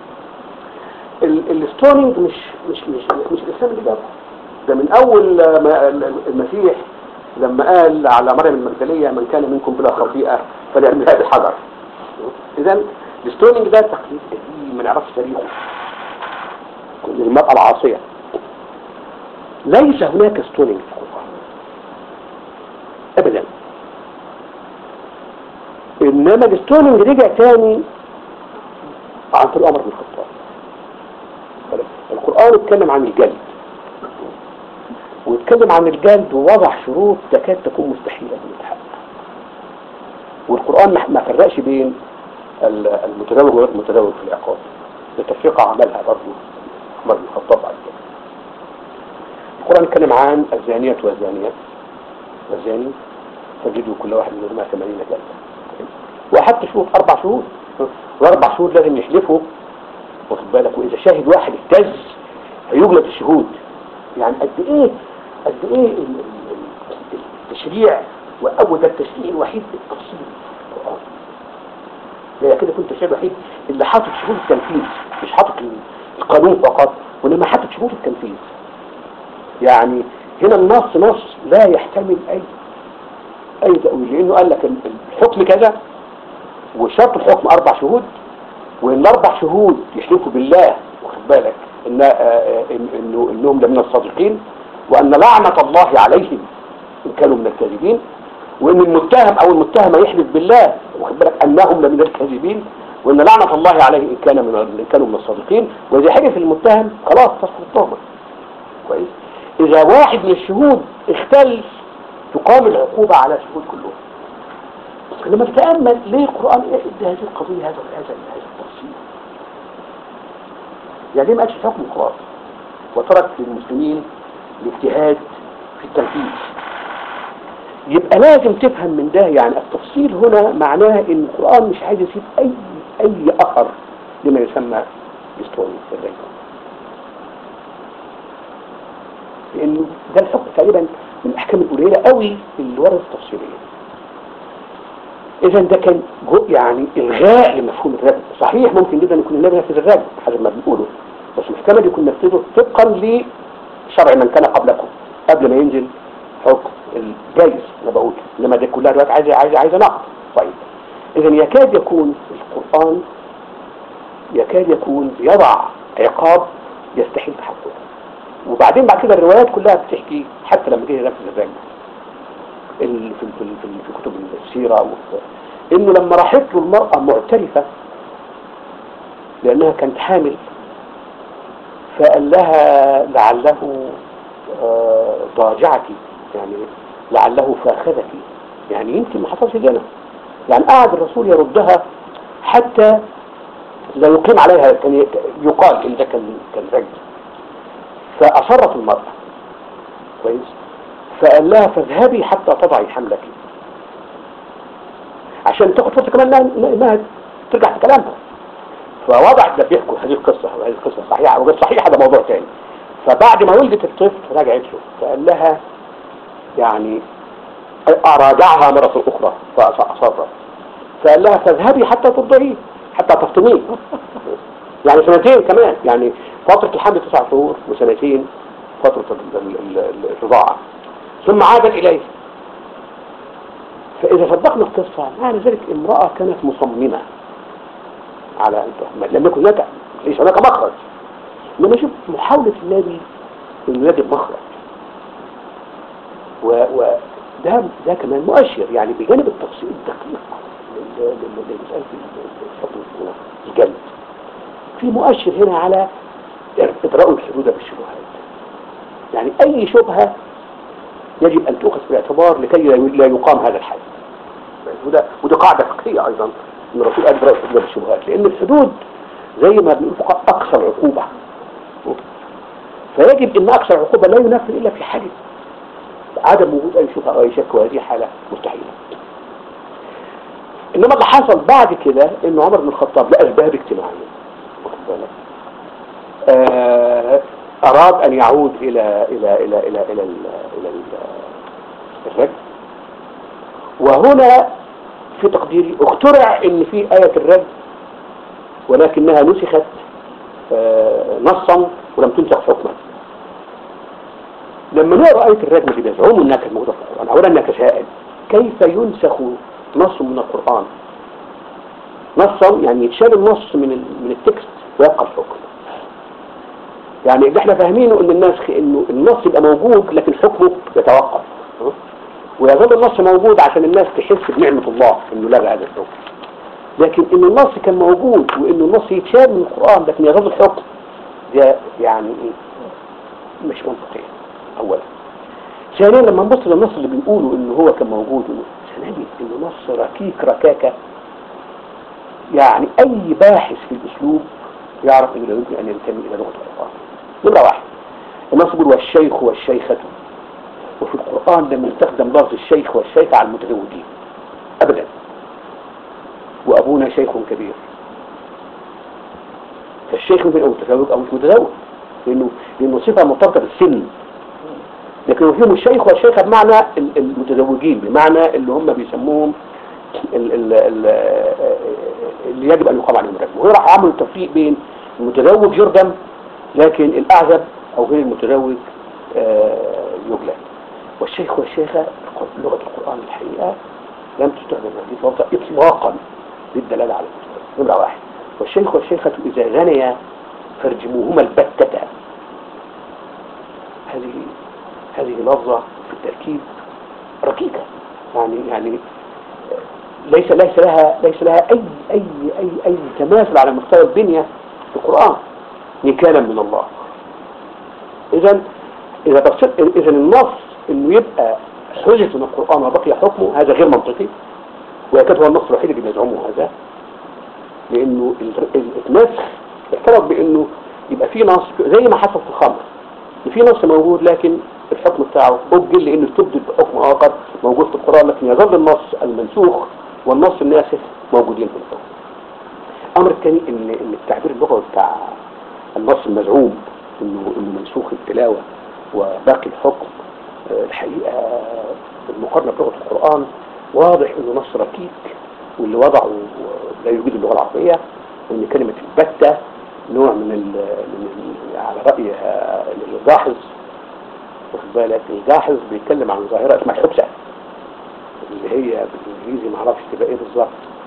A: ال- الستونينج مش مش مش مش الاسلام اللي جابه ده من اول ما المسيح لما قال على مريم المجدليه من كان منكم بلا خطيئه فليعملها بحجر اذا الستونينج ده تقليد قديم ما نعرفش تاريخه للمراه العاصيه ليس هناك ستونينج في القران ابدا انما الستونينج رجع تاني عن طريق عمر بن الخطاب القرآن اتكلم عن الجلد واتكلم عن الجلد ووضع شروط تكاد تكون مستحيلة ان تتحقق والقرآن ما- ما فرقش بين ال- المتزوج وغير المتزوج في العقاب التفرقة عملها برضه عمر بن الخطاب بعد كده القرآن اتكلم عن الزانية والزانية والزاني فجدوا كل واحد منهما 80 جلدة وحتى شروط أربع شهور وأربع شهور لازم يحلفوا واخد بالك وإذا شاهد واحد اهتز هيجلد الشهود يعني قد إيه قد إيه ال- ال- ال- التشريع وأول ده التشريع الوحيد بالتفصيل في القرآن يعني كده كنت التشريع الوحيد اللي حاطط شروط التنفيذ مش حاطط القانون فقط وإنما حاطط شروط التنفيذ يعني هنا النص نص لا يحتمل أي أي تأويل لأنه قال لك الحكم كذا وشرط الحكم أربع شهود وإن أربع شهود يحلفوا بالله واخد بالك إن آه، آه، إن- إنه إنهم لمن الصادقين وأن لعنة الله عليهم إن كانوا من الكاذبين وإن المتهم أو المتهمة يحلف بالله واخد بالك أنهم لمن الكاذبين وإن لعنة الله عليه إن كان من إن كانوا من الصادقين وإذا حلف المتهم خلاص تسقط التهمة كويس إذا واحد من الشهود اختل تقام العقوبة على الشهود كلهم لما تتأمل ليه القرآن ادى هذه القضية هذا هذا هذا التفصيل يعني ليه ما قالش حكم خلاص وترك للمسلمين الاجتهاد في التنفيذ يبقى لازم تفهم من ده يعني التفصيل هنا معناه ان القرآن مش عايز يسيب اي اي اثر لما يسمى الاسطوري لانه ده الحكم تقريبا من الاحكام القليله قوي اللي ورد تفصيليا اذا ده كان جو يعني الغاء لمفهوم الرد صحيح ممكن جدا يكون النبي نفذ الرد حسب ما بنقوله بس محتمل يكون نفذه طبقا لشرع من كان قبلكم قبل ما ينزل حكم الجايز انا بقول انما دي كلها دلوقتي عايزه عايزه عايزه نقد طيب اذا يكاد يكون القران يكاد يكون يضع عقاب يستحيل تحققه وبعدين بعد كده الروايات كلها بتحكي حتى لما جه ينفذ الرجل ال- في في في في كتب السيره وفي- انه لما راحت له المراه معترفه لانها كانت حامل فقال لها لعله آه، ضاجعك يعني لعله فاخذك يعني يمكن ما حصلش كده يعني قعد الرسول يردها حتى لا يقيم عليها كان يقال ان ده كان كان رجل فاصرت المراه كويس فقال لها فاذهبي حتى تضعي حملك عشان تاخد فرصه كمان انها انها ترجع في كلامها فوضعت ده بيحكوا هذه القصه وهذه القصه صحيحه وغير صحيحه ده موضوع تاني فبعد ما ولدت الطفل رجعت له فقال لها يعني أراجعها مرة أخرى فأصرت فقال لها فاذهبي حتى ترضعيه حتى تفطميه يعني سنتين كمان يعني فترة الحمل تسع شهور وسنتين فترة ال- ال- ال- الرضاعة ثم عاد إليه فإذا صدقنا القصة معنى ذلك امرأة كانت مصممة على أن تحمل لم يكن هناك ليس هناك مخرج إنما شوف محاولة النبي إنه يجد مخرج و, و ده ده كمان مؤشر يعني بجانب التفصيل الدقيق لل- لل- لمسألة الحكم الجلد في مؤشر هنا على إدراء الحدود بالشبهات يعني أي شبهة يجب أن تؤخذ في الاعتبار لكي لا لا يقام هذا الحد وده وده قاعدة فقهية أيضا أن الرسول قال إدراء الحدود بالشبهات لأن الحدود زي ما بيقول الفقهاء أقصى العقوبة فيجب أن أقصى العقوبة لا ينفذ إلا في حالة عدم وجود أي شبهة أو أي شك وهذه حالة مستحيلة إنما اللي حصل بعد كده إن عمر بن الخطاب لأسباب اجتماعية واخد بالك؟ آه، أراد أن يعود إلى إلى إلى إلى إلى ال- إلى ال- الرجل وهنا في تقديري اخترع إن في آية الرجل ولكنها نسخت آه، نصا ولم تنسخ حكما لما نقرا آية الرجم اللي بيزعموا انها كانت موجودة في القرآن اولا انها تساءل كيف ينسخ نص من القرآن نصا يعني يتشال النص من ال- من التكست ويبقى الحكم يعني اللي احنا فاهمينه ان النسخ انه النص يبقى موجود لكن حكمه يتوقف ها؟ ويظل النص موجود عشان الناس تحس بنعمة الله انه لغى هذا الحكم لكن ان النص كان موجود وان النص يتشال من القرآن لكن يظل الحكم ده يعني ايه مش منطقي اولا ثانيا لما نبص للنص اللي بنقوله ان هو كان موجود سنجد انه نص ركيك ركاكه يعني اي باحث في الاسلوب يعرف انه لا يمكن ان ينتمي الى لغه القران نمره واحد النص بيقول والشيخ والشيخه وفي القران لم يستخدم لفظ الشيخ والشيخه على المتزوجين ابدا وابونا شيخ كبير فالشيخ ممكن او متزوج او مش متزوج لانه لانه صفه مرتبطه بالسن لكن فيهم الشيخ والشيخة بمعنى ال- المتزوجين بمعنى اللي هم بيسموهم ال- ال- ال- اللي يجب أن يقام عليهم الرجم وهو راح عملوا التفريق بين المتزوج يردم لكن الأعزب أو غير المتزوج آه، يجلد والشيخ والشيخة لغة القرآن الحقيقة لم تستخدم هذه اللفظة إطلاقا للدلالة على المتزوج نمرة واحد والشيخ والشيخة إذا غنيا فارجموهما البتة هذه هذه لفظة في التركيب ركيكة يعني يعني ليس ليس لها ليس لها أي أي أي أي تماثل على مستوى البنية في القرآن نكالا من الله إذا إذا بصيت إذا النص إنه يبقى حجة من القرآن وبقي حكمه هذا غير منطقي ويكاد هو النص الوحيد اللي بيزعمه هذا لأنه ال- ال- النسخ اعترف بأنه يبقى في نص زي ما حصل في الخمر إن في نص موجود لكن الحكم بتاعه أجل لأنه استبدل بحكم آخر موجود في القرآن لكن يظل النص المنسوخ والنص الناسخ موجودين في الحكم الأمر الثاني إن إن التعبير اللغوي بتاع النص المزعوم إنه إنه منسوخ التلاوة وباقي الحكم آه، الحقيقة بالمقارنة بلغة القرآن واضح إنه نص ركيك واللي وضعه لا يوجد اللغة العربية وإن كلمة البتة نوع من ال من ال على رأي آه، الجاحظ واخد بالك الجاحظ بيتكلم عن ظاهرة اسمها الحبسة اللي هي بالانجليزي ما اعرفش تبقى ايه بالظبط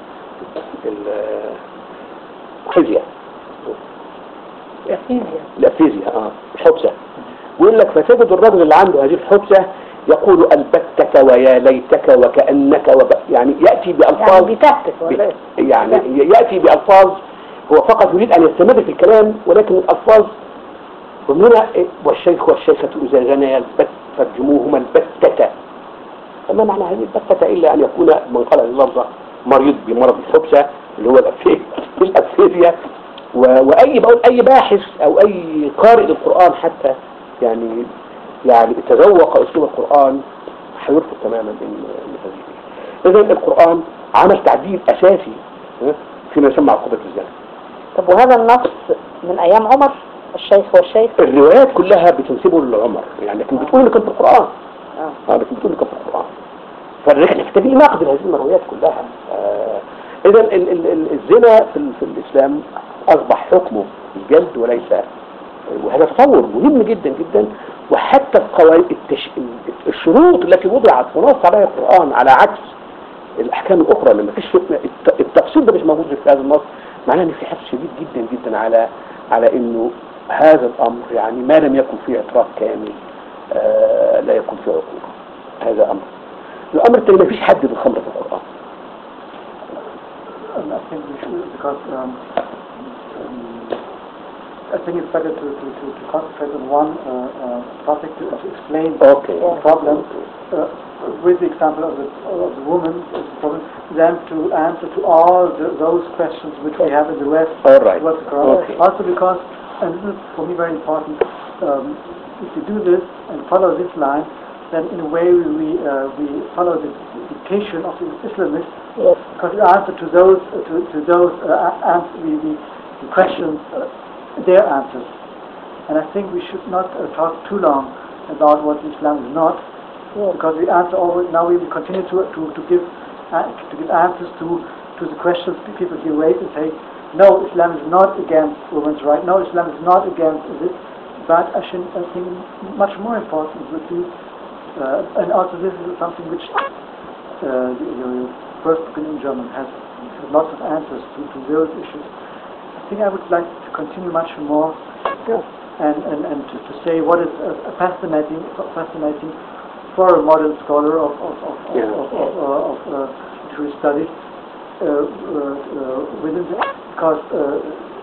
A: الفيزياء
C: الفيزياء
A: الفيزياء اه الحبسة ويقول لك فتجد الرجل اللي عنده هذه الحبسة يقول البتك ويا ليتك وكأنك وب... يعني يأتي
C: يعني
A: بألفاظ
C: بيتهتف ولا ايه؟
A: يعني يأتي بألفاظ هو فقط يريد أن يستمر في الكلام ولكن الألفاظ ومن هنا إيه؟ والشيخ والشيخة إذا زنيا البت فارجموهما البتة فما معنى هذه البتة إلا أن يكون من قال اللفظة مريض بمرض الحبسة اللي هو الأفيه الأفيزيا و... وأي بقول أي باحث أو أي قارئ للقرآن حتى يعني يعني تذوق أسلوب القرآن هيرفض تماما من من هذه إذا القرآن عمل تعديل أساسي ها، فيما يسمى عقوبة الزنا
C: طب وهذا النص من ايام عمر الشيخ والشيخ
A: الروايات كلها بتنسبه لعمر يعني لكن بتقول انه كان في القرآن
C: اه
A: اه لكن بتقول انه كان في القرآن فنحن محتاجين ناخذ هذه المرويات كلها آه اذا ال- ال- ال- الزنا في, ال- في الاسلام اصبح حكمه الجلد وليس وهذا تطور مهم جدا جدا وحتى القوانين التش... الشروط التي وضعت ونص عليها القرآن على عكس الاحكام الاخرى لما فيش الت- التفصيل ده مش موجود في هذا النص معناه ان في حرص شديد جدا جدا على على انه هذا الامر يعني ما لم يكن فيه اعتراف كامل آه لا يكون فيه عقوبه هذا امر الامر الثاني ما فيش حد بالخمر في القران
B: Um, I think we should, because um, um, I think it's better to, to, to, to concentrate on one uh, uh, topic to, to explain
A: اوكي
B: the problem uh, with the example of the, of the woman, as the problem, than to answer to all the, those questions which we have in the West
A: All right.
B: towards the Quran.
A: Okay.
B: Also because, and this is for me very important, um, if we do this and follow this line, then in a way we, we, uh, we follow the dictation of the Islamists
C: yes
B: because we answer to those to, to those uh, ans- the, the, the questions uh, their answers and I think we should not uh, talk too long about what Islam is not
C: yes
B: because we answer always now we will continue to, to, to give uh, to give answers to to the questions that people here raise and say no Islam is not against women's rights no Islam is not against this but I, should, I think much more important would be uh, and also this is something which uh, the, the first book in German has, has lots of answers to, to those issues. I think I would like to continue much more and, and, and to, to say what is uh, fascinating fascinating for a modern scholar of, of, of, of,
A: Yeah.
B: of, of, uh, of uh, literary studies uh, uh, uh, within the, because uh,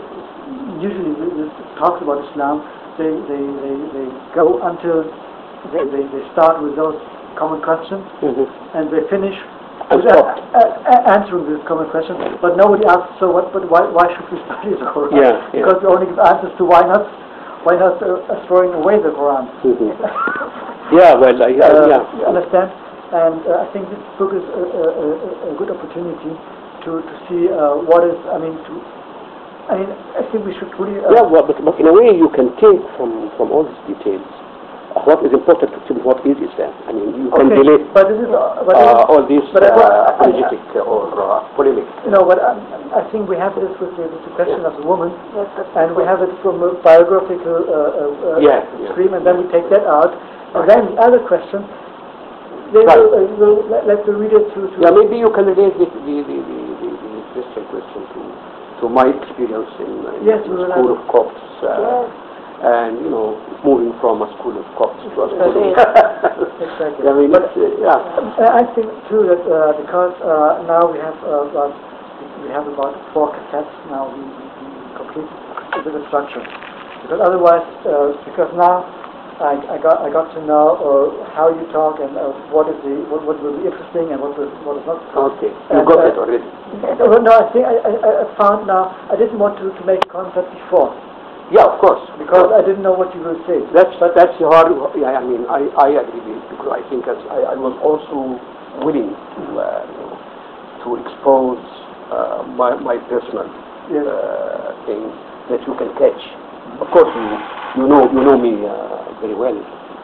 B: usually when this talks about Islam they, they, they, they go until they, they, they start with those common questions
A: Mhm.
B: and they finish
A: And
B: with
A: stop.
B: a- a- a- answering this common question, but nobody asks, so what, but why, why should we study the Quran?
A: Yeah, yeah.
B: Because we only give answers to why not, why not uh, uh, throwing away the Quran.
A: Mhm. yeah well I, I,
B: Uh,
A: yeah
B: You understand? And uh, I think this book is a, a, a, a good opportunity to, to see uh, what is, I mean, to, I mean, I think we should really, uh,
A: Yeah, well, but, but in a way you can take from, from all these details uh, what is important to what is Islam. I mean, you can
B: okay,
A: delete
B: but this is, uh, but
A: uh,
B: this is-
A: all these
B: but I-
A: uh,
B: I-
A: apologetic or uh, polemic.
B: No, but um, I think we have this with the, with the question of the woman, and we have it from a biographical uh, uh, uh,
A: Yeah, yeah.
B: stream, and then we take that out, and then the other question, they
A: Right.
B: will, uh, will let, let the reader to, to
A: Yeah, maybe you can relate the, the, the, the, the, the Christian question to, to my experience in, in
B: Yes,
A: the
B: we will
A: school
B: have
A: of Copts. Uh, And, you know, moving from a school of Copts to a school of...
B: Exactly.
A: I mean,
B: But-
A: it's, uh, yeah.
B: Uh, I think too that uh, because uh, now we have uh, about we have about four cassettes now we, we, we completed with the structure because otherwise uh, because now I, I got I got to know uh, how you talk and uh, what is the what, what will be interesting and what was what is not.
A: Okay, you
B: And,
A: got
B: uh,
A: it already.
B: No, no, I think I, I, I found now I didn't want to, to make contact before
A: Yeah, of course.
B: because I didn't know what you will say.
A: That's but that's hard. Yeah, I mean, I, I agree with you because I think as I, I was also willing to uh, you know, to expose uh, my my personal
B: Yes.
A: uh, things that you can catch. Of course, you you know you know me uh, very well.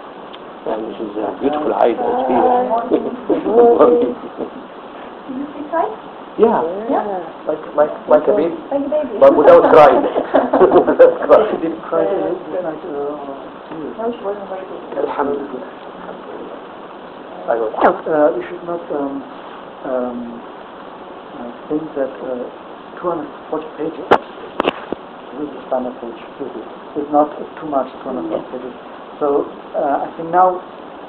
A: And this is a beautiful eye that's here. yeah,
C: Yeah.
A: like like like a baby,
C: Like a baby.
A: but without crying. without
B: She
A: crying.
B: didn't cry uh, this night. Uh,
A: الحمد لله أيوة.
B: Uh, we should not um, um, uh, think that uh, 240 pages with the standard page is not too much, 240 pages. So uh, I think now,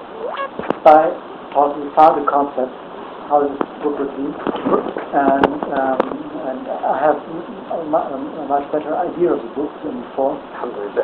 B: by possibly found the concept, how this book would be, and, um, and I have a, mu- a much better idea of the book than before.
A: الحمد لله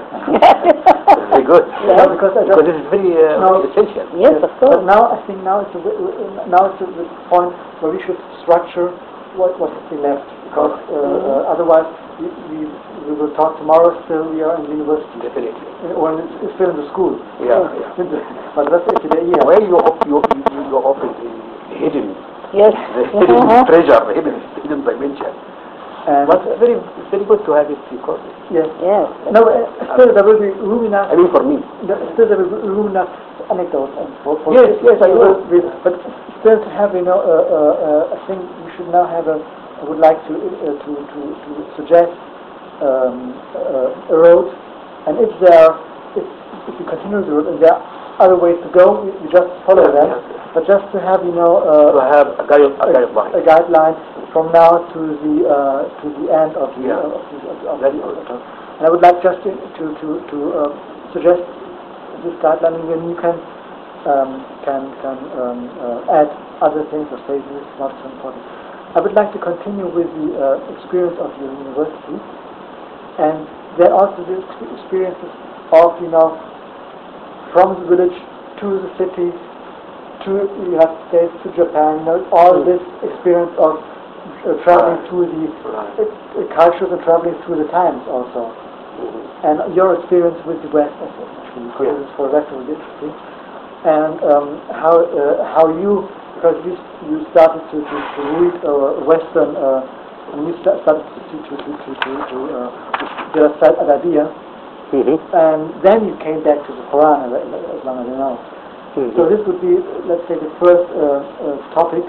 A: very good
B: Yeah, because I
A: because
B: just
A: this is very, uh,
B: No.
A: very essential
C: yes, of course.
B: But now I think now it's a, wi- wi- now it's a, the point where we should structure what what has been left because uh, uh, otherwise we, we we will talk tomorrow. Still, we are in the university
A: definitely
B: uh, or in, it's still in the school.
A: yeah, yeah.
B: but that's it today. Yeah.
A: where you op- you you you open the hidden
C: Yes.
A: the hidden treasure the hidden hidden dimension
B: And
A: but it's very it's very good to have it recorded
B: yes.
C: Yes.
B: No, uh, still there will be room enough.
A: I mean for me
B: there- Still there will be room enough for anecdotes and for, for
A: Yes, yes, I
B: we
A: will.
B: we- but still to have you know uh, uh, uh, I think we should now have a I would like to uh, to, to to suggest um, uh, a road and if there are if, if you continue the road and there are other ways to go we, we just follow
A: Yeah,
B: them
A: yeah, yeah.
B: but just to have you know
A: to
B: uh,
A: have a guide a
B: a,
A: guideline
B: a guideline from now to the uh, to the end of the,
A: Yeah.
B: uh, of the, of the, of
A: Very
B: the-
A: good.
B: and I would like just to to to, to uh, suggest this guideline when you can um, can can um, uh, add other things or say this is not so important. I would like to continue with the uh, experience of your university and then also the ex- experiences of you know from the village to the city to the United States to Japan, you know, all
A: Mm.
B: this experience of uh, traveling
A: Right.
B: through the
A: Right.
B: uh, uh, cultures and traveling through the times also.
A: Mhm.
B: And your experience with the West, actually, because
A: Yeah.
B: this is for West was interesting. And um, how uh, how you, because you you started to, to, to read uh, Western, uh, and you sta- started to to to to to, to uh, get a set an idea,
A: Mhm.
B: and then you came back to the Quran, as, as long as I know.
A: Mhm.
B: So this would be, let's say, the first uh, uh, topic.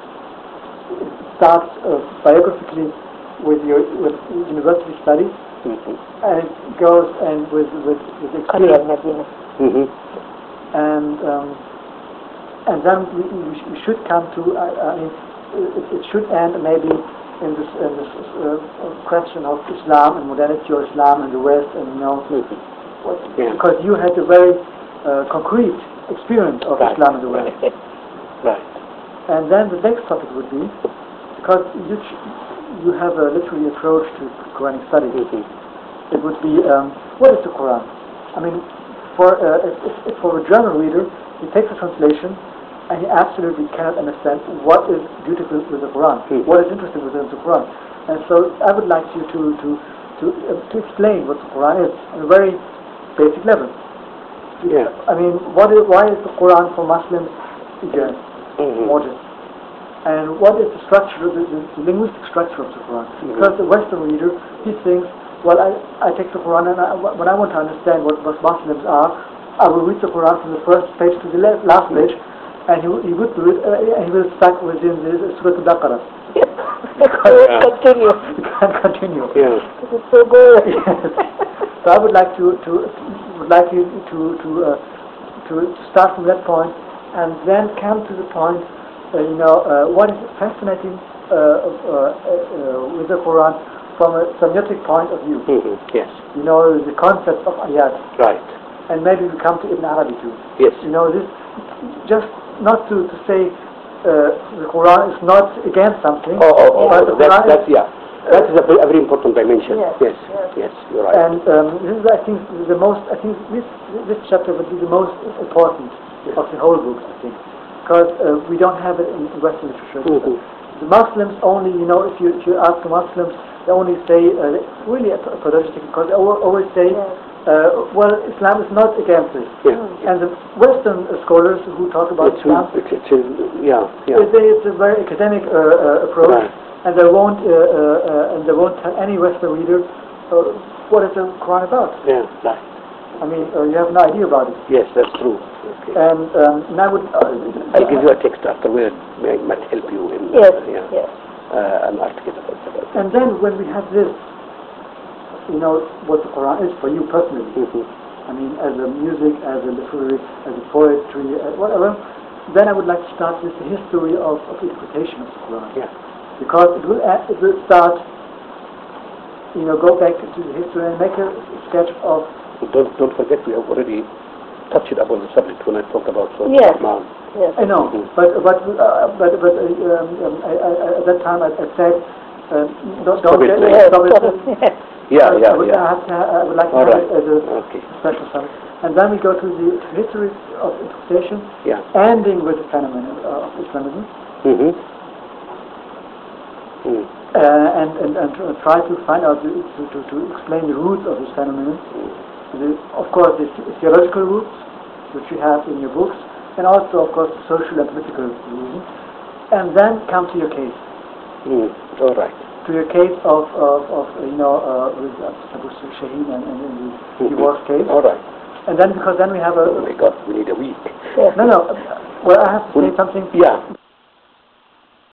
B: It starts uh, biographically with your with university studies,
A: Mhm.
B: and it goes and with with with
C: قرية
B: experience,
C: المدينة.
A: Mhm.
B: and um, and then we, we, sh- we should come to. I, I mean, it, it should end maybe in this in this uh, question of Islam and modernity or Islam and the West, and you know,
A: Mhm.
B: what,
A: Yeah.
B: because you had a very uh, concrete experience of
A: Right.
B: Islam and the West.
A: Right.
B: And then the next topic would be, because you, ch- you have a literary approach to Quranic studies,
A: Mhm.
B: it would be, um, what is the Quran? I mean, for, uh, if, if, if for a German reader, he takes a translation and he absolutely cannot understand what is beautiful with the Quran,
A: Mhm.
B: what is interesting within the Quran. And so I would like you to, to, to, uh, to explain what the Quran is on a very basic level.
A: Yeah.
B: I mean, what is, why is the Quran for Muslims again?
A: Mhm.
B: modern. And what is the structure, the, the, the linguistic structure of the Quran? Because the Western reader, he thinks, well, I, I take the Quran and I, when I want to understand what, what Muslims are, I will read the Quran from the first page to the la- last page, and he, will- he would do it, uh, and he will stuck within the Surah Al-Baqarah.
C: Continue.
B: He can't continue.
A: Yeah.
C: This is so good.
B: Yes. So I would like to to would like you to to uh, to start from that point and then come to the point. Uh, you know uh, what is fascinating uh, uh, uh, with the Quran from a semiotic point of view.
A: Mhm. Yes.
B: You know the concept of ayat,
A: Right.
B: and maybe we come to Ibn Arabi too.
A: Yes.
B: You know this just not to to say uh, the Quran is not against something.
A: Oh, oh, oh.
B: but the
A: That's,
B: Quran is
A: that's, yeah. That is a very, a very important dimension.
C: Yes,
A: Yes. Yes. You're right.
B: And um, this is, I think, the most. I think this this chapter would be the most important of the whole book. I think, because uh, we don't have it in Western literature.
A: Mhm.
B: The Muslims only, you know, if you if you ask the Muslims, they only say uh, really apologetic because they al- always say, uh, well, Islam is not against this.
A: Yeah.
B: And the Western scholars who talk about
A: It's,
B: Islam,
A: it's, it's, yeah.
B: they
A: Yeah.
B: say it's a very academic uh, uh, approach,
A: Right.
B: and they won't uh, uh, uh, and they won't tell any Western reader uh, what is the Quran about.
A: Yeah. Right.
B: I mean, uh, you have no idea about it.
A: Yes, that's true. Okay.
B: And um, and I would. Uh,
A: I'll give you a text afterward. It might help you in
C: Yes,
A: uh, yeah,
C: yes.
A: uh, an article about that.
B: And then when we have this, you know what the Quran is for you personally.
A: Mhm.
B: I mean, as a music, as a literary, as a poetry, uh, whatever, then I would like to start with the history of, of interpretation of the Quran.
A: Yeah.
B: Because it will, uh, it will start, you know, go back to the history and make a sketch of
A: Don't, don't forget we have already touched upon the subject when I talked about Surah
C: Yes.
A: Rahman.
C: Yes.
B: I know,
A: Mhm.
B: but but uh, but but uh, um, um, I, I, I- at that time I, I said uh, don't
A: Stop
B: don't
A: it,
B: get
A: please.
C: Yes,
B: stop it.
C: yes.
A: Yeah,
B: I
A: yeah,
B: would, I,
A: yeah.
B: have to ha- I would like to
A: All
B: have
A: right.
B: it as a
A: Okay.
B: special subject, and then we go to the history of interpretation,
A: Yeah.
B: ending with the phenomenon uh, of Islamism,
A: Mm-hmm. Mm.
B: uh, and, and and to try to find out the, to, to to explain the roots of this phenomenon. The, of course, the the theological roots, which you have in your books, and also, of course, the social and political reasons, and then come to your case.
A: Mm. All right.
B: to your case of, of, of you know, uh, with uh, Abu Shaheen and, and, and the
A: Mhm.
B: divorce case.
A: All right.
B: And then, because then we have
A: Oh
B: a,
A: my God, we need a week.
C: Yes.
B: no, no, uh, well, I have to say
A: Well,
B: something
A: Yeah.